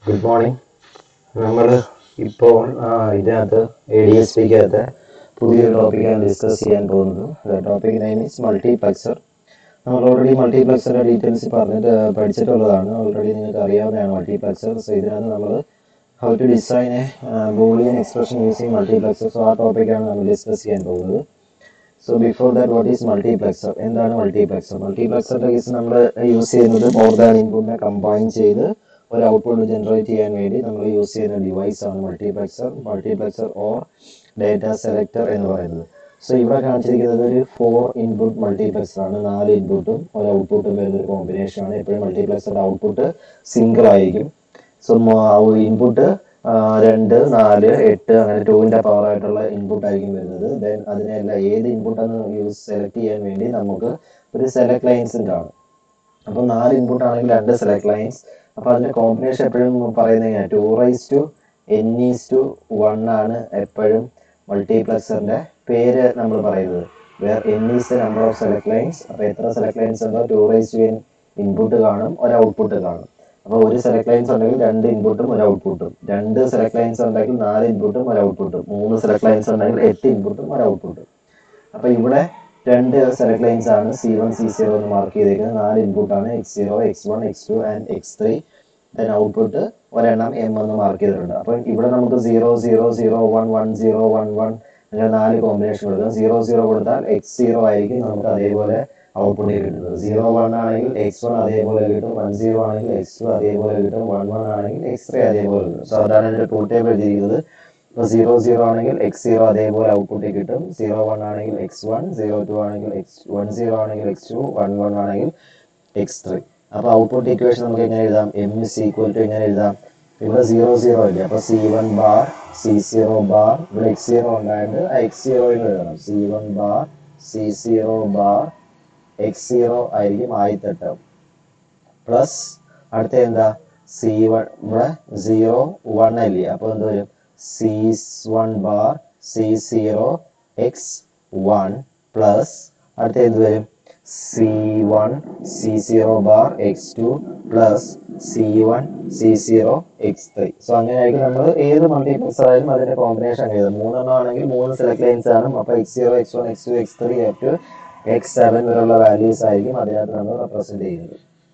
Good morning നമ്മൾ ഇപ്പോൾ ഇതിനകത്ത് എ ഡി എസ് പിക്കകത്ത് പുതിയൊരു ടോപ്പിക്കാണ് ഡിസ്കസ് ചെയ്യാൻ പോകുന്നത് ടോപ്പിക് നെയിം ഈസ് മൾട്ടിപ്ലക്സർ നമ്മൾ ഓൾറെഡി മൾട്ടിപ്ലക്സറുടെ ഡീറ്റെയിൽസ് പറഞ്ഞിട്ട് പഠിച്ചിട്ടുള്ളതാണ് ഓൾറെഡി നിങ്ങൾക്ക് അറിയാവുന്നതാണ് മൾട്ടിപ്ലക്സർ സോ ഇതിനകത്ത് നമ്മൾ how to design a Boolean expression using multiplexer so ആ ടോപ്പിക്കാണ് നമ്മൾ ഡിസ്കസ് ചെയ്യാൻ പോകുന്നത് so before that what is multiplexer എന്താണ് മൾട്ടിപ്ലക്സർ മൾട്ടിപ്ലക്സറിന്റെ കേസ് നമ്മൾ യൂസ് ചെയ്യുന്നത് മോർ ദാൻ ഇൻപുട്ടിനെ കമ്പൈൻ ചെയ്ത് ഒരു ഔട്ട്പുട്ട് ജനറേറ്റ് ചെയ്യാൻ വേണ്ടി നമ്മൾ യൂസ് ചെയ്യുന്ന ഡിവൈസ് ആണ് multiplexer multiplexer or data selector എന്ന് പറയുന്നത് സോ ഇവിടെ കാണിച്ചിരിക്കുന്നത് ഒരു ഫോർ ഇൻപുട്ട് മൾട്ടിപ്ലക്സർ ആണ് നാല് ഇൻപുട്ടും ഒരു ഔട്ട്പുട്ടും വരുന്ന ഒരു കോമ്പിനേഷൻ ആണ് എപ്പോഴും മൾട്ടിപ്ലക്സറുടെ ഔട്ട്പുട്ട് സിംഗിൾ ആയിരിക്കും സോ ഇൻപുട്ട് രണ്ട് നാല് എട്ട് അങ്ങനെ ടൂവിന്റെ പവർ ആയിട്ടുള്ള ഇൻപുട്ട് ആയിരിക്കും വരുന്നത് ദെൻ അതിനെല്ലാം ഏത് ഇൻപുട്ടാണ് യൂസ് സെലക്ട് ചെയ്യാൻ വേണ്ടി നമുക്ക് ഒരു സെലക്ട് ലൈൻസും കാണും അപ്പോൾ നാല് ഇൻപുട്ട് ആണെങ്കിൽ രണ്ട് സെലക്ട് ലൈൻസ് അപ്പോൾ അതിന്റെ കോമ്പിനേഷൻ എപ്പോഴും പറയുന്നത് two raise to N is to one ആണ് എപ്പോഴും മൾട്ടിപ്ലക്സറിന്റെ പേര് നമ്മൾ പറയുന്നത് where N is the number of select lines അപ്പോൾ എത്ര സെലക്ട് ലൈൻസ് ഉണ്ടോ two raise to N input കാണും ഒരു ഔട്ട്പുട്ട് കാണും അപ്പോൾ ഒരു സെലക്ട് ലൈൻസ് ഉണ്ടെങ്കിൽ രണ്ട് ഇൻപുട്ടും ഒരു ഔട്ട്പുട്ടും രണ്ട് സെലക്ട് ലൈൻസ് ഉണ്ടെങ്കിൽ നാല് ഇൻപുട്ടും ഒരു ഔട്ട്പുട്ടും മൂന്ന് സെലക്ട് ലൈൻസ് ഉണ്ടെങ്കിൽ എട്ട് ഇൻപുട്ടും ഒരു ഔട്ട്പുട്ടും അപ്പോൾ ഇവിടെ രണ്ട് സെലക്ട് ലൈൻസ് ആണ് സി വൺ സി സീറോ എന്ന് മാർക്ക് ചെയ്തേക്കുന്നത് നാല് ഇൻപുട്ട് ആണ് X zero X one X two and X three then output ഒരെണ്ണം എം എന്ന് മാർക്ക് ചെയ്തിട്ടുണ്ട് അപ്പോൾ ഇവിടെ നമുക്ക് zero zero zero one one zero one one അങ്ങനെ നാല് കോമ്പിനേഷൻ കൊടുക്കാം സീറോ സീറോ കൊടുത്താൽ എക്സ് സീറോ ആയിരിക്കും നമുക്ക് അതേപോലെ ഔട്ട്പുട്ട് കിട്ടുന്നത് സീറോ വൺ ആണെങ്കിൽ എക്സ് വൺ അതേപോലെ കിട്ടും വൺ സീറോ ആണെങ്കിൽ എക്സ് ടു അതേപോലെ കിട്ടും വൺ വൺ ആണെങ്കിൽ എക്സ് ത്രീ അതേപോലെ കിട്ടും സോ അതാണ് ഇതിന്റെ ട്രൂത്ത് ടേബിൾ എഴുതിയിരിക്കുന്നത് ഇപ്പോൾ സീറോ സീറോ ആണെങ്കിൽ എക്സ് സീറോ അതേപോലെ ഔട്ട്പുട്ട് കിട്ടും സീറോ വൺ ആണെങ്കിൽ എക്സ് വൺ സീറോ ടു ആണെങ്കിൽ എക്സ് വൺ സീറോ ആണെങ്കിൽ എക്സ് ടു വൺ വൺ ആണെങ്കിൽ എക്സ് ത്രീ അപ്പോൾ ഔട്ട്പുട്ട് ഇക്വേഷൻ നമുക്ക് എങ്ങനെ എഴുതാം എം ഇസ് ഈക്വൽ ടു എങ്ങനെ എഴുതാം ഇവിടെ സീറോ സീറോ ഇല്ല അപ്പോൾ C one bar C zero bar ഇവിടെ എക്സ് സീറോ ഉണ്ടായിട്ട് ആ എക്സ് സീറോയിൽ എഴുതണം C one bar C zero bar X zero ആയിരിക്കും ആദ്യത്തെ ടേം പ്ലസ് അടുത്ത എന്താ സി വൺ ഇവിടെ സീറോ വൺ അല്ലേ അപ്പോൾ എന്ത് വരും C one bar C zero X one plus അടുത്ത എന്ത് വരും C one C zero bar X two plus C one C zero X three so അങ്ങനെയായിരിക്കും നമ്മൾ ഏത് മൾട്ടിപ്ലക്സ് ആയാലും അതിന്റെ കോമ്പിനേഷൻ എഴുതും മൂന്നെണ്ണം ആണെങ്കിൽ മൂന്ന് സെലക്ട് ലൈൻസ് ആണ് അപ്പോൾ X zero X one X two X three F to X seven വരെയുള്ള വാല്യൂസ് ആയിരിക്കും അതിനകത്ത് നമ്മൾ റെപ്രസെന്റ് ചെയ്യുന്നത്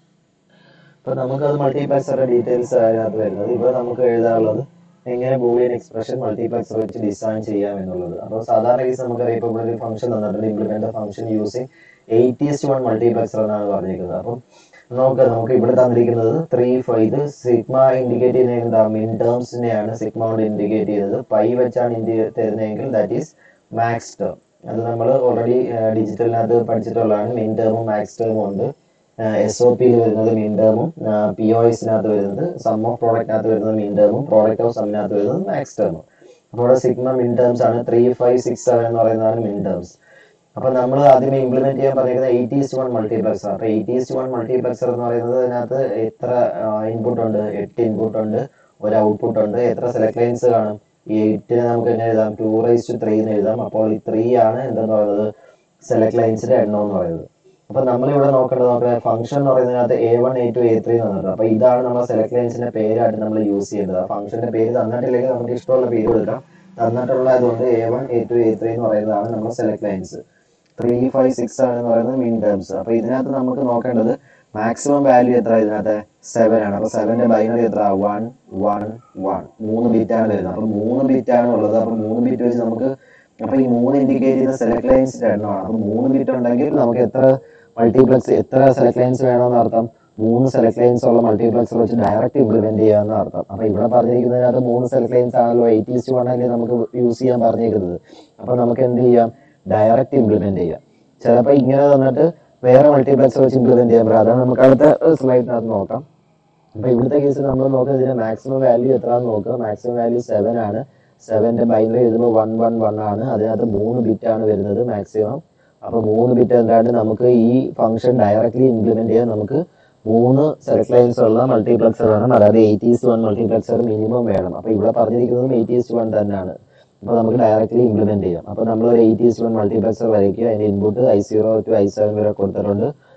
ഇപ്പൊ നമുക്കത് മൾട്ടിപ്ലക്സറുടെ ഡീറ്റെയിൽസ് അതിനകത്ത് വരുന്നത് ഇപ്പൊ നമുക്ക് എഴുതാനുള്ളത് എങ്ങനെ ബൂളിയൻ എക്സ്പ്രഷൻ മൾട്ടിപ്ലക്സർ വെച്ച് ഡിസൈൻ ചെയ്യാം എന്നുള്ളത് അപ്പോൾ സാധാരണ കേസ് നമുക്കറിയാം ഇപ്പോൾ ഇവിടെ ഒരു ഫംഗ്ഷൻ തന്നിട്ടുണ്ട് implement function using eight is one multiplexer എന്നാണ് പറഞ്ഞിരിക്കുന്നത് അപ്പം നോക്ക് നമുക്ക് ഇവിടെ തന്നിരിക്കുന്നത് ത്രീ ഫൈവ് ഇത് സിഗ്മ ഇൻഡിക്കേറ്റ് ചെയ്യുന്ന മിൻ ടേംസിനെയാണ് സിഗ്മ കൊണ്ട് ഇൻഡിക്കേറ്റ് ചെയ്തത് പൈ വെച്ചാണ് ഇൻഡി തരുന്നതെങ്കിൽ ദാറ്റ് ഈസ് മാക്സ് ടേം അത് നമ്മൾ ഓൾറെഡി ഡിജിറ്റലിനകത്ത് പഠിച്ചിട്ടുള്ളതാണ് മിൻ ടേമും മാക്സ് ടേമും ഉണ്ട് എസ് ഒ പിയിൽ വരുന്നത് മിൻ ടേമും പി ഒ എസിനകത്ത് വരുന്നത് സം ഓഫ് പ്രോഡക്റ്റിനകത്ത് വരുന്നത് മിൻ ടേമും പ്രോഡക്റ്റ് ഓഫ് സമ്മിനകത്ത് വരുന്നത് മാക്സ് ടേമും അപ്പോൾ ഇവിടെ സിഗ്മ മിൻ ടേംസ് ആണ് ത്രീ ഫൈവ് സിക്സ് സെവൻ എന്ന് പറയുന്നതാണ് മിൻ ടേംസ് അപ്പൊ നമ്മൾ ആദ്യമേ ഇംപ്ലിമെന്റ് ചെയ്യാൻ പറഞ്ഞിരിക്കുന്നത് എയ്റ്റി ഈസ്റ്റ് വൺ മൾട്ടിപ്ലക്സർ അപ്പൊ എയ്റ്റി ഈസ്റ്റ് വൺ മൾട്ടിപ്ലക്സർ എന്ന് പറയുന്നത് അതിനകത്ത് എത്ര ഇൻപുട്ട് ഉണ്ട് എട്ട് ഇൻപുട്ട് ഉണ്ട് ഒരു ഔട്ട്പുട്ട് ഉണ്ട് എത്ര സെലക്ട് ലൈൻസ് കാണും ഈ എയ്റ്റിനെ നമുക്ക് എങ്ങനെ എഴുതാം ടു റൈസ് ടു ത്രീ എന്ന് എഴുതാം അപ്പോൾ ഈ ത്രീ ആണ് എന്തെന്ന് പറയുന്നത് സെലക്ട് ലൈൻസിന്റെ എണ്ണം എന്ന് പറയുന്നത് അപ്പൊ നമ്മൾ ഇവിടെ നോക്കേണ്ടത് നോക്കുക ഫംഗ്ഷൻ എന്ന് പറയുന്നതിനകത്ത് A one A two A three എന്ന് പറഞ്ഞിട്ടുണ്ട് അപ്പൊ ഇതാണ് നമ്മൾ സെലക്ട് ലൈൻസിന്റെ പേരായിട്ട് നമ്മൾ യൂസ് ചെയ്യേണ്ടത് ആ ഫംഗ്ഷന്റെ പേര് തന്നിട്ടില്ലെങ്കിൽ നമുക്ക് ഇഷ്ടമുള്ള പേര് കൊടുക്കാം തന്നിട്ടുള്ള അതുകൊണ്ട് A one A two A three എന്ന് പറയുന്നതാണ് നമ്മൾ select lines three five six ആണ് എന്ന് പറയുന്നത് മീൻ ടേംസ് അപ്പൊ ഇതിനകത്ത് നമുക്ക് നോക്കേണ്ടത് മാക്സിമം വാല്യൂ എത്ര ഇതിനകത്ത് സെവൻ ആണ് അപ്പൊ സെവന്റെ ബൈനറി എത്ര വൺ വൺ വൺ മൂന്ന് ബിറ്റ് ആണ് വരുന്നത് അപ്പൊ മൂന്ന് ബിറ്റ് ആണ് ഉള്ളത് അപ്പൊ മൂന്ന് ബിറ്റ് വെച്ച് നമുക്ക് അപ്പൊ ഈ മൂന്ന് ഇൻഡിക്കേറ്റ് ചെയ്യുന്ന സെലക്ട് ലൈൻസിന്റെ എണ്ണമാണ് അപ്പൊ മൂന്ന് ബിറ്റ് ഉണ്ടെങ്കിൽ നമുക്ക് എത്ര മൾട്ടിപ്ലക്സ് എത്ര സെലക്ട് ലൈൻസ് വേണമെന്ന് അർത്ഥം മൂന്ന് സെലക്ട് ലൈൻസ് ഉള്ള മൾട്ടിപ്ലക്സർ വെച്ച് ഡയറക്റ്റ് ഇംപ്ലിമെന്റ് ചെയ്യാമെന്ന് അർത്ഥം അപ്പൊ ഇവിടെ പറഞ്ഞിരിക്കുന്നതിനകത്ത് മൂന്ന് സെലക്ട് ലൈൻസ് ആണല്ലോ എയ്റ്റീസ് വൺ അല്ലേ നമുക്ക് യൂസ് ചെയ്യാൻ പറഞ്ഞിരിക്കുന്നത് അപ്പൊ നമുക്ക് എന്ത് ചെയ്യാം ഡയറക്റ്റ് ഇംപ്ലിമെന്റ് ചെയ്യാം ചിലപ്പോൾ ഇങ്ങനെ തന്നിട്ട് വേറെ മൾട്ടിപ്ലക്സർ വെച്ച് ഇംപ്ലിമെന്റ് ചെയ്യാൻ പറ്റും അതാണ് നമുക്ക് അടുത്ത സ്ലൈഡിനകത്ത് നോക്കാം അപ്പൊ ഇവിടുത്തെ കേസ് നമ്മൾ നോക്കുക ഇതിന്റെ മാക്സിമം വാല്യൂ എത്രയാണെന്ന് നോക്കുക മാക്സിമം വാല്യൂ സെവൻ ആണ് സെവന്റെ ബൈനറി എഴുതുമ്പോൾ വൺ വൺ വൺ ആണ് അതിനകത്ത് മൂന്ന് ബിറ്റ് ആണ് വരുന്നത് മാക്സിമം അപ്പൊ മൂന്ന് ബിറ്റ് എന്താണ്ട് നമുക്ക് ഈ ഫംഗ്ഷൻ ഡയറക്റ്റ്ലി ഇംപ്ലിമെന്റ് ചെയ്യാൻ നമുക്ക് മൂന്ന് സെലക്ട് ലൈൻസ് ഉള്ള മൾട്ടിപ്ലക്സർ വേണം അതായത് എയ്റ്റീസ് വൺ മൾട്ടിപ്ലക്സർ മിനിമം വേണം അപ്പൊ ഇവിടെ പറഞ്ഞിരിക്കുന്നതും എയ്റ്റീസ് വൺ തന്നെയാണ് അപ്പോൾ നമുക്ക് ഡയറക്റ്റ്ലി ഇംപ്ലിമെന്റ് ചെയ്യാം അപ്പോൾ നമ്മൾ ഒരു എയ്റ്റീസ് വൺ മൾട്ടിപ്ലക്സർ വരയ്ക്കുക അതിന്റെ input I zero to I seven വരെ കൊടുത്തിട്ടുണ്ട്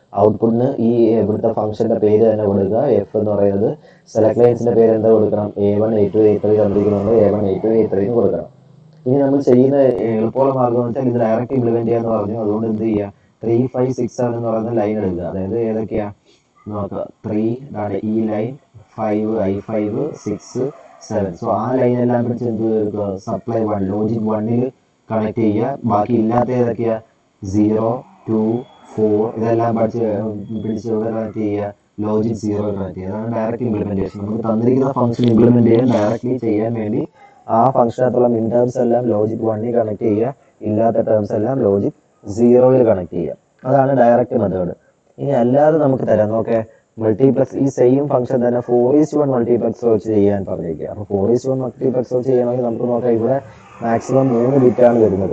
ഔട്ട്പുട്ടിന് ഈ ഇവിടുത്തെ ഫംഗ്ഷന്റെ പേര് തന്നെ കൊടുക്കുക എഫ് എന്ന് പറയുന്നത് സെലക്ട് ലൈൻസിന്റെ പേര് എന്താ കൊടുക്കണം A one A two A three തന്നിരിക്കുന്നുണ്ട് A one A two A three കൊടുക്കണം ഇനി നമ്മൾ ചെയ്യുന്ന എളുപ്പമുള്ള മാർഗം എന്ന് വെച്ചാൽ ഇത് ഡയറക്റ്റ് ഇംപ്ലിമെന്റ് ചെയ്യാന്ന് പറഞ്ഞു അതുകൊണ്ട് എന്ത് ചെയ്യുക ത്രീ ഫൈവ് സിക്സ് സെവൻ എന്ന് പറയുന്ന ലൈൻ എടുക്കുക അതായത് ഏതൊക്കെയാ നോക്കുക ത്രീ ഈ line five I five six seven so ആ ലൈൻ എല്ലാം പിടിച്ച് എന്ത് എടുക്കുക സപ്ലൈ വൺ ലോജിക് വണ്ണിൽ കണക്ട് ചെയ്യുക ബാക്കി ഇല്ലാത്ത ഏതൊക്കെയാ സീറോ ടു ഫോർ ഇതെല്ലാം പഠിച്ച് പിടിച്ച് ഇവിടെ കണക്ട് ചെയ്യുക ലോജിക് സീറോ കണക്ട് ചെയ്യുക അതാണ് ഡയറക്റ്റ് ഇംപ്ലിമെന്റേഷൻ നമുക്ക് തന്നിരിക്കുന്ന ഫംഗ്ഷൻ ഇംപ്ലിമെന്റ് ചെയ്യാൻ ഡയറക്റ്റ്ലി ചെയ്യാൻ വേണ്ടി ആ ഫംഗ്ഷനകത്തുള്ള മിൻ ടേംസ് എല്ലാം ലോജിക് വണ്ണിൽ കണക്ട് ചെയ്യുക ഇല്ലാത്ത ടേംസ് എല്ലാം ലോജിക് സീറോയിൽ കണക്ട് ചെയ്യുക അതാണ് ഡയറക്റ്റ് മെത്തേഡ് ഇനി അല്ലാതെ നമുക്ക് തരാം നോക്കെ മൾട്ടിപ്ലക്സ് ഈ സെയിം ഫംഗ്ഷൻ തന്നെ ഫോർ ഈസ് വൺ മൾട്ടിപ്ലക്സ് വെച്ച് ചെയ്യാൻ പറഞ്ഞിരിക്കുക അപ്പോൾ ഫോർ ഈസ് വൺ മൾട്ടിപ്ലക്സ് വെച്ച് ചെയ്യണമെങ്കിൽ നമുക്ക് നോക്കാം ഇവിടെ മാക്സിമം മൂന്ന് ബിറ്റാണ് വരുന്നത്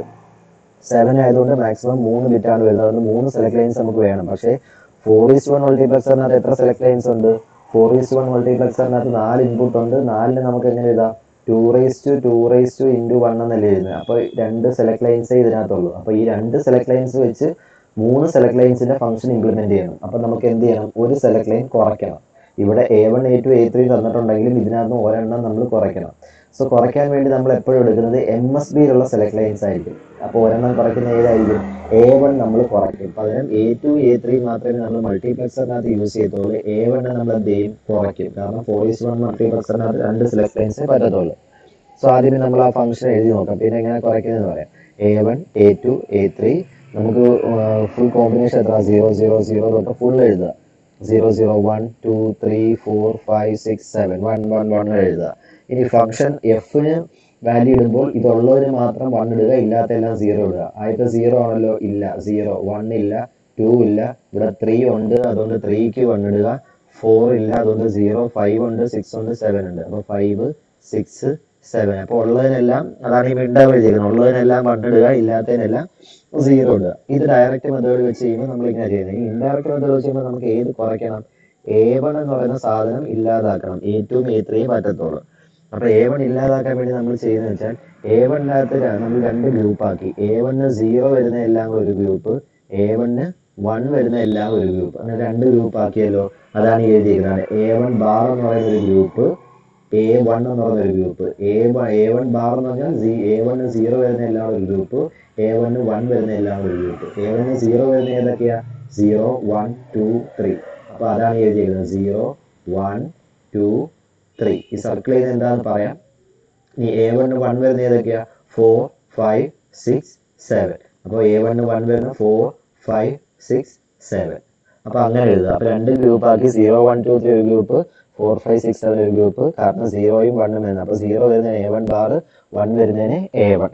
സെവൻ ആയതുകൊണ്ട് മാക്സിമം മൂന്ന് ബിറ്റാണ് വരുന്നത് അതുകൊണ്ട് മൂന്ന് സെലക്ട് ലൈൻസ് നമുക്ക് വേണം പക്ഷേ ഫോർ ഈസ് വൺ മൾട്ടിപ്ലക്സറിനകത്ത് എത്ര സെലക്ട് ലൈൻസ് ഉണ്ട് ഫോർ ഈസ് വൺ മൾട്ടിപ്ലക്സറിനകത്ത് നാല് ഇൻപുട്ട് ഉണ്ട് നാലിന് നമുക്ക് എങ്ങനെ എഴുതാം two raise two two raise two into one എന്നല്ലേ എഴുതുന്നത് അപ്പോൾ രണ്ട് സെലക്ട് ലൈൻസേ ഇതിനകത്തുള്ളൂ അപ്പോൾ ഈ രണ്ട് സെലക്ട് ലൈൻസ് വെച്ച് മൂന്ന് സെലക്ട് ലൈൻസിന്റെ ഫംഗ്ഷൻ ഇംപ്ലിമെന്റ് ചെയ്യണം അപ്പോൾ നമുക്ക് എന്ത് ചെയ്യണം ഒരു സെലക്ട് ലൈൻ കുറയ്ക്കണം ഇവിടെ A one A two A three തന്നിട്ടുണ്ടെങ്കിലും ഇതിനകത്ത് ഒരെണ്ണം നമ്മൾ കുറയ്ക്കണം സോ കുറയ്ക്കാൻ വേണ്ടി നമ്മൾ എപ്പോഴും എടുക്കുന്നത് എം എസ് ബിയിലുള്ള സെലക്ട് ലൈൻസ് ആയിരിക്കും അപ്പോൾ ഒരെണ്ണം കുറയ്ക്കുന്ന ഏതായിരിക്കും എ വൺ നമ്മൾ കുറയ്ക്കും പകരം എ ടു എ ത്രീ മാത്രമേ നമ്മൾ മൾട്ടിപ്ലക്സറിനകത്ത് യൂസ് ചെയ്യത്തുള്ളൂ എ വൺ നമ്മൾ എന്ത് ചെയ്യും കുറയ്ക്കും കാരണം ഫോർ ഈസ് വൺ മൾട്ടിപ്ലക്സറിനകത്ത് രണ്ട് സെലക്ട് ലൈൻസേ പറ്റത്തുള്ളൂ സോ ആദ്യമേ നമ്മൾ ആ ഫംഗ്ഷൻ എഴുതി നോക്കാം പിന്നെ എങ്ങനെ കുറയ്ക്കുന്നതെന്ന് പറയാം A one A two A three നമുക്ക് ഫുൾ കോമ്പിനേഷൻ എത്ര സീറോ സീറോ സീറോ തൊട്ട് ഫുൾ എഴുതുക zero zero one two three four five six seven one one one എഴുതുക ഇനി ഫംഗ്ഷൻ എഫിന് വാല്യൂ ഇടുമ്പോൾ ഇതുള്ളവര് മാത്രം വൺ ഇടുക ഇല്ലാത്ത എല്ലാം സീറോ ഇടുക ആദ്യത്തെ സീറോ ആണല്ലോ ഇല്ല സീറോ വൺ ഇല്ല ടു ഇല്ല ഇവിടെ ത്രീ ഉണ്ട് അതുകൊണ്ട് ത്രീക്ക് വൺ ഇടുക ഫോർ ഇല്ല അതുകൊണ്ട് സീറോ ഫൈവ് ഉണ്ട് സിക്സ് ഉണ്ട് സെവൻ ഉണ്ട് അപ്പോൾ ഫൈവ് സിക്സ് സെവൻ അപ്പോൾ ഉള്ളതിനെല്ലാം അതാണ് ഈ മിണ്ടാവ് എഴുതിയിരിക്കുന്നത് ഉള്ളതിനെല്ലാം വൺ ഇടുക ഇല്ലാത്തതിനെല്ലാം സീറോ ഇടുക ഇത് ഡയറക്റ്റ് മെത്തേഡ് വെച്ച് ചെയ്യുമ്പോൾ നമ്മൾ ഇങ്ങനെ ചെയ്യുന്നത് ഈ ഇൻഡയറക്റ്റ് മെത്തേഡ് വെച്ച് ചെയ്യുമ്പോൾ നമുക്ക് ഏത് കുറയ്ക്കണം എ വൺ എന്ന് പറയുന്ന സാധനം ഇല്ലാതാക്കണം എ ടുവും എ ത്രീയും പറ്റത്തുള്ളൂ അപ്പൊ എ വൺ ഇല്ലാതാക്കാൻ വേണ്ടി നമ്മൾ ചെയ്യുന്നത് വെച്ചാൽ എ വണ്ണിനകത്ത് നമ്മൾ രണ്ട് ഗ്രൂപ്പ് ആക്കി എ വണ്ണ് സീറോ വരുന്ന എല്ലാം കൂടെ ഒരു ഗ്രൂപ്പ് എ വണ്ണ് വൺ വരുന്ന എല്ലാം ഒരു ഗ്രൂപ്പ് അങ്ങനെ രണ്ട് ഗ്രൂപ്പ് ആക്കിയല്ലോ അതാണ് ഈ എഴുതിയിരിക്കുന്നത് എ വൺ ബാർ എന്ന് പറയുന്ന ഒരു ഗ്രൂപ്പ് എ വൺ എന്ന് പറയുന്ന ഒരു group A A one bar എന്ന് പറഞ്ഞാൽ എ വണ് സീറോ വരുന്ന എല്ലാം ഒരു ഗ്രൂപ്പ് എ വണ് വൺ വരുന്ന എല്ലാം ഒരു ഗ്രൂപ്പ് എ വണ് സീറോ വരുന്ന ഏതൊക്കെയാ സീറോ വൺ ടു ത്രീ അപ്പൊ അതാണ് ഈ എഴുതിയിരിക്കുന്നത് സീറോ വൺ ടു ത്രീ ഈ സർക്കിൾ ചെയ്ത് എന്താണെന്ന് പറയാം ഇനി എ വണ് വൺ വരുന്ന ഏതൊക്കെയാ ഫോർ ഫൈവ് സിക്സ് സെവൻ അപ്പോൾ എ വണ് വൺ വരുന്ന ഫോർ ഫൈവ് സിക്സ് സെവൻ അപ്പൊ അങ്ങനെ എഴുതുക അപ്പൊ രണ്ട് ഗ്രൂപ്പ് ആക്കി സീറോ വൺ ടു ത്രീ ഒരു group four five six seven ഒരു ഗ്രൂപ്പ് കാരണം സീറോയും വണ്ണും വരുന്നത് അപ്പൊ സീറോ വരുന്നതിന് എ വൺ ബാർ വൺ വരുന്നതിന് എ വൺ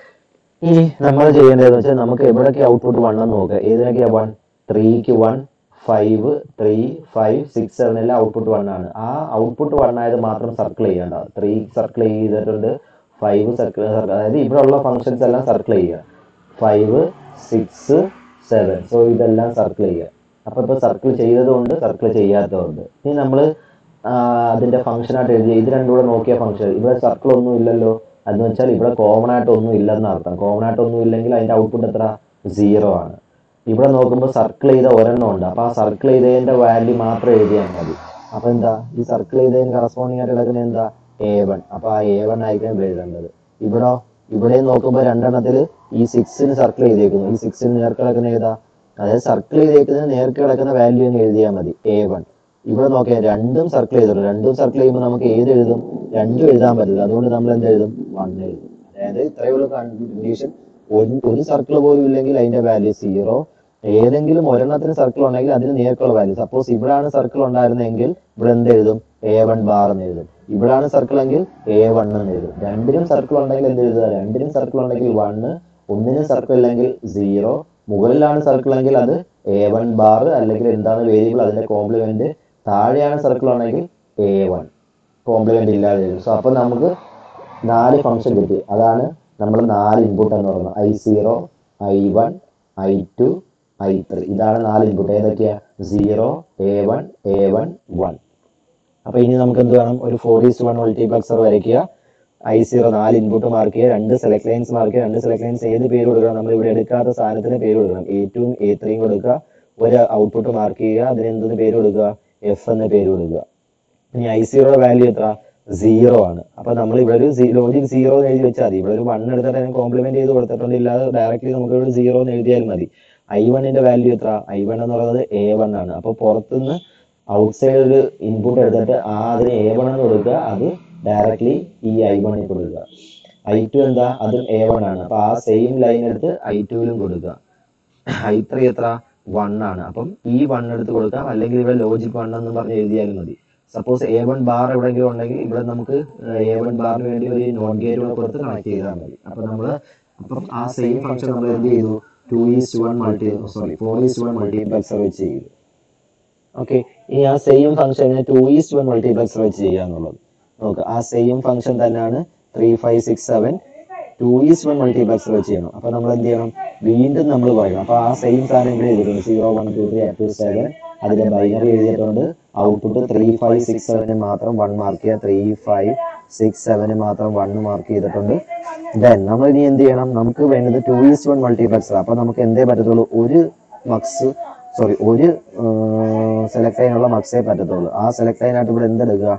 ഇനി നമ്മൾ ചെയ്യേണ്ടതെന്ന് വെച്ചാൽ നമുക്ക് എവിടെയൊക്കെ ഔട്ട്പുട്ട് വൺ എന്ന് നോക്കുക ഏതിനൊക്കെയാ വൺ ത്രീക്ക് one five three five six seven എല്ലാം ഔട്ട്പുട്ട് വൺ ആണ് ആ ഔട്ട്പുട്ട് വൺ ആയത് മാത്രം സർക്കിൾ ചെയ്യേണ്ട ത്രീ സർക്കിൾ ചെയ്തിട്ടുണ്ട് ഫൈവ് സർക്കിൾ അതായത് ഇവിടെ ഉള്ള ഫങ്ഷൻസ് എല്ലാം സർക്കിൾ ചെയ്യുക ഫൈവ് സിക്സ് സെവൻ സോ ഇതെല്ലാം സർക്കിൾ ചെയ്യുക അപ്പൊ ഇപ്പൊ സർക്കിൾ ചെയ്തതുകൊണ്ട് സർക്കിൾ ചെയ്യാത്തതുണ്ട് ഇനി നമ്മൾ അതിന്റെ ഫംഗ്ഷൻ ആയിട്ട് എഴുതി ഇത് രണ്ടും കൂടെ നോക്കിയ ഫംഗ്ഷൻ ഇവിടെ സർക്കിൾ ഒന്നും ഇല്ലല്ലോ അതെന്ന് വെച്ചാൽ ഇവിടെ കോമൺ ആയിട്ട് ഒന്നും ഇല്ലെന്ന് അർത്ഥം കോമൺ ആയിട്ട് ഒന്നും ഇല്ലെങ്കിൽ അതിന്റെ ഔട്ട്പുട്ട് എത്ര സീറോ ആണ് ഇവിടെ നോക്കുമ്പോൾ സർക്കിൾ ചെയ്ത ഒരെണ്ണം ഉണ്ട് അപ്പൊ ആ സർക്കിൾ ചെയ്തതിന്റെ വാല്യൂ മാത്രം എഴുതിയാൽ മതി അപ്പൊ എന്താ ഈ സർക്കിൾ ചെയ്തതിന് കറസ്പോണ്ടിങ് ആയിട്ട് കിടക്കുന്നത് എന്താ എ വൺ അപ്പൊ ആ എ വൺ ആയിരിക്കും ഇവിടെ എഴുതേണ്ടത് ഇവിടോ ഇവിടെ നോക്കുമ്പോൾ രണ്ടെണ്ണത്തിൽ ഈ സിക്സിന് സർക്കിൾ ചെയ്തേക്കുന്നു ഈ സിക്സിന് നേർക്ക് കിടക്കുന്ന ഏതാ അതായത് സർക്കിൾ ചെയ്തേക്കുന്നതിന് നേർക്ക് കിടക്കുന്ന വാല്യൂ അങ്ങ് എഴുതിയാൽ മതി എ വൺ ഇവിടെ നോക്കിയാൽ രണ്ടും സർക്കിൾ ചെയ്തിട്ടുണ്ട് രണ്ടും സർക്കിൾ ചെയ്യുമ്പോൾ നമുക്ക് ഏത് എഴുതും രണ്ടും എഴുതാൻ പറ്റില്ല അതുകൊണ്ട് നമ്മൾ എന്ത് എഴുതും വൺ എഴുതും അതായത് ഇത്രയുള്ള കണ്ടീഷൻ ഒരു സർക്കിൾ പോലും ഇല്ലെങ്കിൽ അതിന്റെ വാല്യൂ സീറോ ഏതെങ്കിലും ഒരെണ്ണത്തിന് സർക്കിൾ ഉണ്ടെങ്കിൽ അതിന് നേർക്കുള്ള വാല്യൂ സപ്പോസ് ഇവിടാണ് സർക്കിൾ ഉണ്ടായിരുന്നെങ്കിൽ ഇവിടെ എന്ത് എഴുതും എ വൺ ബാർ എന്ന് എഴുതും ഇവിടാണ് സർക്കിൾ എങ്കിൽ എ വൺ എന്ന് എഴുതും രണ്ടിനും സർക്കിൾ ഉണ്ടെങ്കിൽ എന്ത് എഴുതുക രണ്ടിനും സർക്കിൾ ഉണ്ടെങ്കിൽ വണ്ണ് ഒന്നിനും സർക്കിൾ ഇല്ലെങ്കിൽ സീറോ മുകളിലാണ് സർക്കിൾ എങ്കിൽ അത് എ വൺ ബാർ അല്ലെങ്കിൽ എന്താണ് വേരിയബിൾ അതിന്റെ കോംപ്ലിമെന്റ് താഴെയാണ് സർക്കിൾ ആണെങ്കിൽ എ വൺ കോംപ്ലിമെന്റ് ഇല്ലാതെ എഴുതും സോ അപ്പൊ നമുക്ക് നാല് ഫംഗ്ഷൻ കിട്ടി അതാണ് നമ്മൾ നാല് ഇൻപുട്ട് എന്ന് പറയുന്നത് I zero I one I two I three ഇതാണ് നാല് ഇൻപുട്ട് ഏതൊക്കെയാ zero A one A one one അപ്പൊ ഇനി നമുക്ക് എന്ത് വേണം ഒരു ഫോർ ഈസ് വൺ മൾട്ടിപ്ലക്സർ വരയ്ക്കുക ഐ സീറോ നാല് ഇൻപുട്ട് മാർക്ക് ചെയ്യുക രണ്ട് സെലക്ട് ലൈൻസ് മാർക്ക് ചെയ്യുക രണ്ട് സെലക്ട് ലൈൻസ് ഏത് പേര് കൊടുക്കണം നമ്മൾ ഇവിടെ എടുക്കാത്ത സാധനത്തിന് പേര് കൊടുക്കണം എ ടുവും എ ത്രീയും കൊടുക്കുക ഒരു ഔട്ട്പുട്ട് മാർക്ക് ചെയ്യുക അതിന് എന്തെന്ന് പേര് കൊടുക്കുക എഫ് എന്ന പേര് കൊടുക്കുക ഇനി ഐ സീറോയുടെ വാല്യൂ എത്ര സീറോ ആണ് അപ്പൊ നമ്മൾ ഇവിടെ ഒരു ലോജിക് സീറോ എന്ന് എഴുതി വെച്ചാൽ മതി ഇവിടെ ഒരു വൺ എടുത്തിട്ട് അതിനെ കോംപ്ലിമെന്റ് ചെയ്ത് കൊടുത്തിട്ടുണ്ട് ഇല്ലാതെ ഡയറക്റ്റ്ലി നമുക്ക് ഇവിടെ സീറോ എന്ന് എഴുതിയാൽ മതി ഐ വണ്ണിന്റെ വാല്യൂ എത്ര ഐ വൺ എന്ന് പറയുന്നത് എ വൺ ആണ് അപ്പൊ പുറത്തുനിന്ന് ഔട്ട്സൈഡ് ഒരു ഇൻപുട്ട് എടുത്തിട്ട് ആ അതിന് എ വൺ എന്ന് കൊടുക്കുക അത് ഡയറക്റ്റ്ലി ഈ ഐ വണ്ണിൽ കൊടുക്കുക ഐ ടു എന്താ അതും എ വൺ ആണ് അപ്പൊ ആ സെയിം ലൈൻ എടുത്ത് ഐ ടുവിലും കൊടുക്കുക ഐ ത്രീ എത്ര വൺ ആണ് അപ്പം ഈ വൺ എടുത്ത് കൊടുക്കാം അല്ലെങ്കിൽ ഇവിടെ ലോജിക് വൺ എന്ന് പറഞ്ഞ് എഴുതിയാലും മതി സപ്പോസ് എ വൺ ബാർ എവിടെയെങ്കിലും ഉണ്ടെങ്കിൽ ഇവിടെ നമുക്ക് എ വൺ ബാറിന് വേണ്ടി ഒരു നോൺ ഗേറ്റ് കൂടെ കൊടുത്ത് കണക്ട് ചെയ്താൽ മതി അപ്പൊ നമ്മൾ അപ്പം ആ സെയിം ഫംഗ്ഷൻ നമ്മൾ എന്ത് ചെയ്തു two is one multi sorry four is one multiplexer വെച്ച് ചെയ്തു ഓക്കെ ഇനി ആ സെയിം ഫംഗ്ഷനെ ടു ഈസ്റ്റ് വൺ മൾട്ടിപ്ലക്സർ വെച്ച് ചെയ്യുക എന്നുള്ളത് നോക്ക് ആ സെയിം ഫംഗ്ഷൻ തന്നെയാണ് three five six seven two is to one multiplexer വെച്ച് ചെയ്യണം അപ്പൊ നമ്മൾ എന്ത് ചെയ്യണം വീണ്ടും നമ്മൾ പറയണം അപ്പൊ ആ സെയിം സാധനം ഇവിടെ എഴുതിയിട്ടുണ്ട് zero one two three up to seven അതിന്റെ ബൈനറി എഴുതിയിട്ടുണ്ട് ഔട്ട്പുട്ട് ത്രീ ഫൈവ് സിക്സ് സെവന് മാത്രം വൺ മാർക്ക് ചെയ്യുക ത്രീ ഫൈവ് സിക്സ് സെവന് മാത്രം വൺ മാർക്ക് ചെയ്തിട്ടുണ്ട് ദെൻ നമ്മൾ ഇനി എന്ത് ചെയ്യണം നമുക്ക് വേണ്ടത് ടു ഈസ്റ്റ് വൺ മൾട്ടിപ്ലക്സർ അപ്പൊ നമുക്ക് എന്തേ പറ്റത്തുള്ളൂ ഒരു മക്സ് സോറി ഒരു സെലക്ട് ചെയ്യാനുള്ള മക്സേ പറ്റത്തുള്ളൂ ആ സെലക്ട് ചെയ്യാനായിട്ട് ഇവിടെ എന്തെടുക്കുക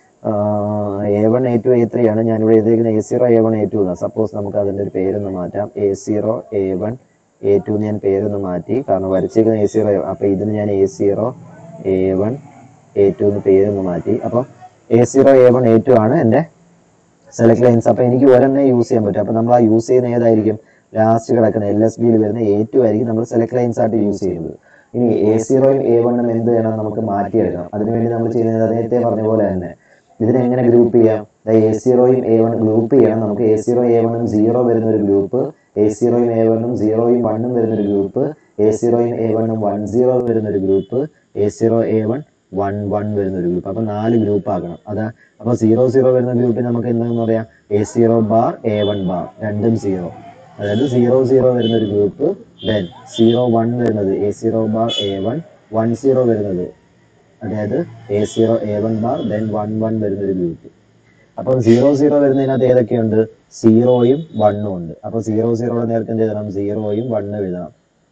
A one A two A three ആണ് ഞാനിവിടെ എഴുതിയിരിക്കുന്നത് A zero A one A two എന്നാണ് സപ്പോസ് നമുക്ക് അതിൻ്റെ ഒരു പേരൊന്ന് മാറ്റാം A zero A one A two ഞാൻ പേരൊന്ന് മാറ്റി കാരണം വരച്ചിരിക്കുന്ന എ സീറോ അപ്പോൾ ഇതിന് ഞാൻ A zero A one A two എന്ന് പേരൊന്ന് മാറ്റി അപ്പോൾ A zero A one A two ആണ് എൻ്റെ സെലക്ട് ലൈൻസ് അപ്പോൾ എനിക്ക് ഒരെണ്ണേ യൂസ് ചെയ്യാൻ പറ്റും അപ്പോൾ നമ്മൾ ആ യൂസ് ചെയ്യുന്ന ഏതായിരിക്കും ലാസ്റ്റ് കിടക്കുന്ന എൽ എസ് ബിയിൽ വരുന്ന എ ടു ആയിരിക്കും നമ്മൾ സെലക്ട് ലൈൻസ് ആയിട്ട് യൂസ് ചെയ്യുന്നത് ഇനി എ സീറോയും എ വണ്ണും എന്ത് വേണം നമുക്ക് മാറ്റിയെടുക്കണം അതിനുവേണ്ടി നമ്മൾ ചെയ്യുന്നത് നേരത്തെ പറഞ്ഞ പോലെ തന്നെ ഇതിനെ എങ്ങനെ ഗ്രൂപ്പ് ചെയ്യാം എ സീറോയും എ വൺ ഗ്രൂപ്പ് ചെയ്യണം നമുക്ക് എ സീറോ എ വണ്ണും സീറോ വരുന്ന ഒരു ഗ്രൂപ്പ് എ സീറോയും എ വണ്ണും സീറോയും വണ്ണും വരുന്ന ഒരു ഗ്രൂപ്പ് എ സീറോയും എ വണ്ണും വൺ സീറോ വരുന്ന ഒരു group A zero A one one one വരുന്ന ഒരു ഗ്രൂപ്പ് അപ്പൊ നാല് ഗ്രൂപ്പ് ആക്കണം അതാ അപ്പൊ സീറോ സീറോ വരുന്ന ഗ്രൂപ്പിൽ നമുക്ക് എന്താണെന്ന് പറയാം A zero bar A one bar രണ്ടും സീറോ അതായത് സീറോ സീറോ വരുന്ന ഒരു ഗ്രൂപ്പ് ദെൻ സീറോ വൺ വരുന്നത് A zero bar A one one zero വരുന്നത് അതായത് A zero A one bar then one one വരുന്ന ഒരു ഗ്രൂപ്പ് അപ്പം സീറോ സീറോ വരുന്നതിനകത്ത് ഏതൊക്കെയുണ്ട് സീറോയും വണ്ണും ഉണ്ട് അപ്പൊ സീറോ സീറോയുടെ നേരത്തെ എന്ത് എഴുതണം സീറോയും വണ്ണും എഴുതണം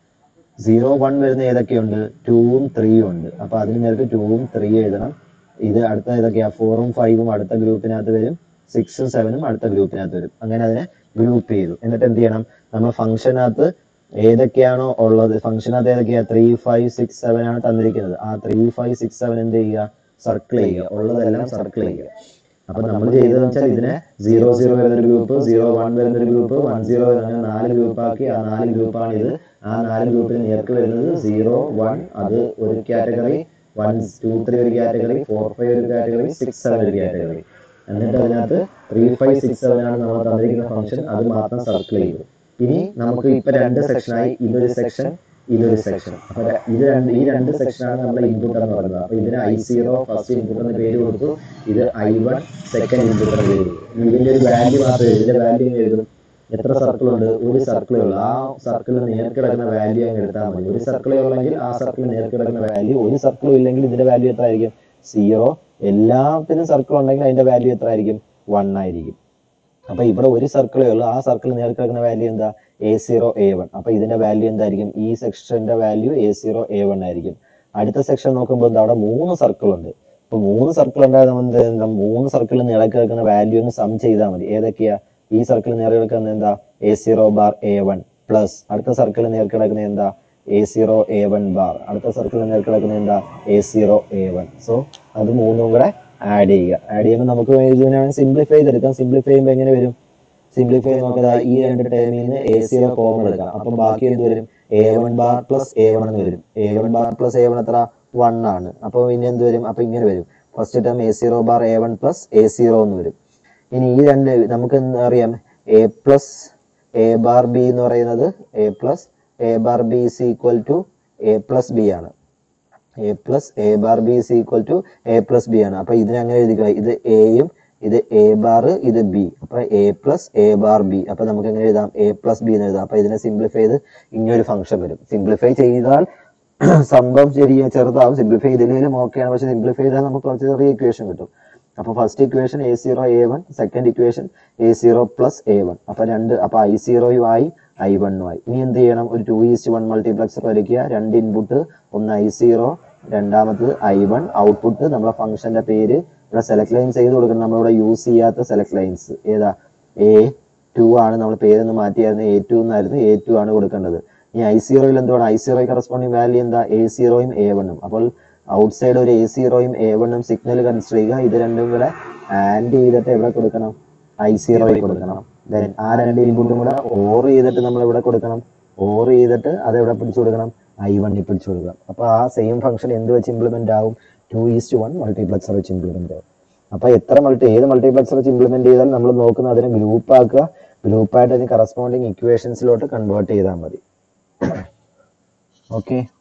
സീറോ വൺ വരുന്ന ഏതൊക്കെയുണ്ട് ടൂവും ത്രീയും ഉണ്ട് അപ്പൊ അതിന് നേരത്തെ ടൂവും ത്രീ എഴുതണം ഇത് അടുത്ത ഏതൊക്കെയാ ഫോറും ഫൈവും അടുത്ത ഗ്രൂപ്പിനകത്ത് വരും സിക്സും സെവനും അടുത്ത ഗ്രൂപ്പിനകത്ത് വരും അങ്ങനെ അതിനെ ഗ്രൂപ്പ് ചെയ്തു എന്നിട്ട് എന്ത് ചെയ്യണം നമ്മൾ ഫംഗ്ഷനകത്ത് ഏതൊക്കെയാണോ ഉള്ളത് ഫംഗ്ഷനകത്ത് ഏതൊക്കെയാ ത്രീ ഫൈവ് സിക്സ് സെവൻ ആണ് തന്നിരിക്കുന്നത് ആ ത്രീ ഫൈവ് സിക്സ് സെവൻ എന്ത് ചെയ്യുക സർക്കിൾ ചെയ്യുക ഉള്ളതെല്ലാം സർക്കിൾ ചെയ്യുക അപ്പൊ നമ്മൾ ചെയ്തതെന്ന് വെച്ചാൽ ഇതിനെ സീറോ സീറോ വരുന്ന ഒരു ഗ്രൂപ്പ് സീറോ വൺ വരുന്ന ഒരു ഗ്രൂപ്പ് വൺ സീറോ അങ്ങനെ നാല് ഗ്രൂപ്പാക്കി ആ നാല് ഗ്രൂപ്പാണ് ഇത് ആ നാല് ഗ്രൂപ്പിൽ നേർക്ക് വരുന്നത് സീറോ വൺ അത് ഒരു കാറ്റഗറി വൺ ടു ത്രീ ഒരു കാറ്റഗറി ഫോർ ഫൈവ് ഒരു കാറ്റഗറി സിക്സ് സെവൻ ഒരു കാറ്റഗറി എന്നിട്ട് അതിനകത്ത് ത്രീ ഫൈവ് സിക്സ് സെവൻ ആണ് നമ്മൾ തന്നിരിക്കുന്ന ഫംഗ്ഷൻ അത് മാത്രം സർക്കിൾ ചെയ്തു ഇനി നമുക്ക് ഇപ്പൊ രണ്ട് സെക്ഷനായി ഇതൊരു സെക്ഷൻ ഇതൊരു സെക്ഷൻ അപ്പൊ ര- ഇത് രണ്ട് ഈ രണ്ട് സെക്ഷനാണ് നമ്മൾ ഇൻപുട്ട് എന്ന് പറയുന്നത് അപ്പൊ ഇതിന് ഐ സീറോ ഫസ്റ്റ് ഇൻപുട്ട് എന്ന് പേര് കൊടുത്തു ഇത് ഐ വൺ സെക്കൻഡ് ഇൻപുട്ട് എന്ന് പേര് കൊടുത്തു ഇനി ഇതിന്റെ ഒരു വാല്യൂ മാത്രമേ എഴുതൂ. ഇതിന്റെ വാല്യൂ എഴുതും എത്ര സർക്കിൾ ഉണ്ട് ഒരു സർക്കിളേ ഉള്ളൂ ആ സർക്കിളിൽ നേർക്ക് കിടക്കുന്ന വാല്യൂ അങ്ങ് എടുത്താൽ മതി ഒരു സർക്കിളേ ഉള്ളെങ്കിൽ ആ സർക്കിളിൽ നേർക്ക് കിടക്കുന്ന വാല്യൂ ഒരു സർക്കിളും ഇല്ലെങ്കിൽ ഇതിന്റെ വാല്യൂ എത്ര ആയിരിക്കും സീറോ എല്ലാത്തിനും സർക്കിൾ ഉണ്ടെങ്കിൽ അതിന്റെ വാല്യൂ എത്ര ആയിരിക്കും വൺ ആയിരിക്കും അപ്പൊ ഇവിടെ ഒരു സർക്കിളേ ഉള്ളൂ ആ സർക്കിൾ നേർക്ക് കിടക്കുന്ന വാല്യൂ എന്താ എ സീറോ എ വൺ അപ്പൊ ഇതിന്റെ വാല്യൂ എന്തായിരിക്കും ഈ സെക്ഷന്റെ value A zero A one ആയിരിക്കും അടുത്ത സെക്ഷൻ നോക്കുമ്പോൾ എന്താ അവിടെ മൂന്ന് സർക്കിൾ ഉണ്ട് അപ്പൊ മൂന്ന് സർക്കിൾ ഉണ്ടായത് നമ്മൾ എന്ത് ചെയ്യണം? മൂന്ന് സർക്കിളിൽ നിലക്ക് കിടക്കുന്ന വാല്യൂ ഒന്ന് സം ചെയ്താൽ മതി ഏതൊക്കെയാ ഈ സർക്കിൾ നേരെ കിടക്കുന്നത് എന്താ A zero bar A one plus അടുത്ത സർക്കിൾ നേരെ കിടക്കുന്നത് എന്താ A zero A one bar അടുത്ത സർക്കിൾ നേരെ കിടക്കുന്നത് എന്താ A zero A one so അത് മൂന്നും കൂടെ ആഡ് ചെയ്യുക ആഡ് ചെയ്യുമ്പോൾ നമുക്ക് ഇതിനെ സിംപ്ലിഫൈ ചെയ്തെടുക്കാം സിംപ്ലിഫൈ ചെയ്യുമ്പോൾ എങ്ങനെ വരും സിംപ്ലിഫൈ നോക്കുക ഈ രണ്ട് ടേമിൽ നിന്ന് എ സീറോ കോമൺ എടുക്കാം അപ്പം ബാക്കി എന്ത് വരും A one bar plus A one എന്ന് വരും A one bar plus A one എത്ര വൺ ആണ് അപ്പോൾ ഇനി എന്ത് വരും അപ്പൊ ഇങ്ങനെ വരും first term A zero bar A one plus A zero എന്ന് വരും ഇനി ഈ രണ്ട് നമുക്ക് എന്ത് അറിയാം A plus A bar B എന്ന് പറയുന്നത് A plus A bar B is equal to A plus B ആണ് A plus A bar B is equal to A plus B ആണ് അപ്പൊ ഇതിനെ അങ്ങനെ എഴുതിക്കുക ഇത് എയും ഇത് എ ബാർ ഇത് ബി അപ്പൊ A plus A bar B അപ്പൊ നമുക്ക് എങ്ങനെ എഴുതാം എ പ്ലസ് ബി എന്ന് എഴുതാം അപ്പൊ ഇതിനെ സിംപ്ലിഫൈ ചെയ്ത് ഇങ്ങനൊരു ഫംഗ്ഷൻ വരും സിംപ്ലിഫൈ ചെയ്താൽ സംഭവം ശരിയാ ചെറുതാവും സിംപ്ലിഫൈ ചെയ്തില്ലെങ്കിലും ഓക്കെയാണ് പക്ഷെ സിംപ്ലിഫൈ ചെയ്താൽ നമുക്ക് കുറച്ച് ചെറിയ ഇക്വേഷൻ കിട്ടും അപ്പോൾ first equation A zero A one second equation A zero plus A one അപ്പൊ രണ്ട് അപ്പൊ ഐ സീറോയും ആയി ഐ വണ്ണും ആയി ഇനി എന്ത് ചെയ്യണം ഒരു ടു ഈസ്റ്റ് വൺ മൾട്ടിപ്ലക്സർ വരയ്ക്കുക രണ്ട് ഇൻപുട്ട് ഒന്ന് ഐ സീറോ രണ്ടാമത് ഐ വൺ ഔട്ട്പുട്ട് നമ്മളെ ഫംഗ്ഷന്റെ പേര് ഇവിടെ സെലക്ട് ലൈൻസ് ചെയ്ത് കൊടുക്കണം നമ്മളിവിടെ യൂസ് ചെയ്യാത്ത സെലക്ട് ലൈൻസ് ഏതാ എ ടു ആണ് നമ്മൾ പേരൊന്ന് മാറ്റിയായിരുന്നു എ ടു എന്നായിരുന്നു എ ടു ആണ് കൊടുക്കേണ്ടത് ഇനി ഐ സീറോയിൽ എന്തുവാണ് ഐ സീറോ കറസ്പോണ്ടിങ് വാല്യൂ എന്താ എ സീറോയും എ വണ്ണും അപ്പോൾ ഔട്ട് സൈഡ് ഒരു എ സീറോയും എ വണ്ണും സിഗ്നൽ കൺസിഡർ ചെയ്യുക ഇത് രണ്ടും കൂടെ ആൻഡ് ചെയ്തിട്ട് എവിടെ കൊടുക്കണം ഐ സീറോയിൽ കൊടുക്കണം ദെൻ ആ രണ്ട് ഇൻപുട്ടും കൂടെ ഓർ ചെയ്തിട്ട് നമ്മൾ എവിടെ കൊടുക്കണം ഓർ ചെയ്തിട്ട് അത് എവിടെ പിടിച്ചു കൊടുക്കണം ഐ വണ്ണിൽ പിടിച്ചു കൊടുക്കണം അപ്പൊ ആ സെയിം ഫംഗ്ഷൻ എന്ത് വെച്ച് ഇംപ്ലിമെന്റ് ആവും ടു ഈസ്റ്റ് വൺ മൾട്ടിപ്ലക്സർ വെച്ച് ഇംപ്ലിമെന്റ് ആവും അപ്പൊ എത്ര മൾട്ടി ഏത് മൾട്ടിപ്ലക്സർ വെച്ച് ഇംപ്ലിമെന്റ് ചെയ്താൽ നമ്മൾ നോക്കുന്നത് അതിനെ ഗ്രൂപ്പ് ആക്കുക ഗ്രൂപ്പായിട്ട് അതിന് കറസ്പോണ്ടിങ് ഇക്വേഷൻസിലോട്ട് കൺവേർട്ട് ചെയ്താൽ മതി ഓക്കെ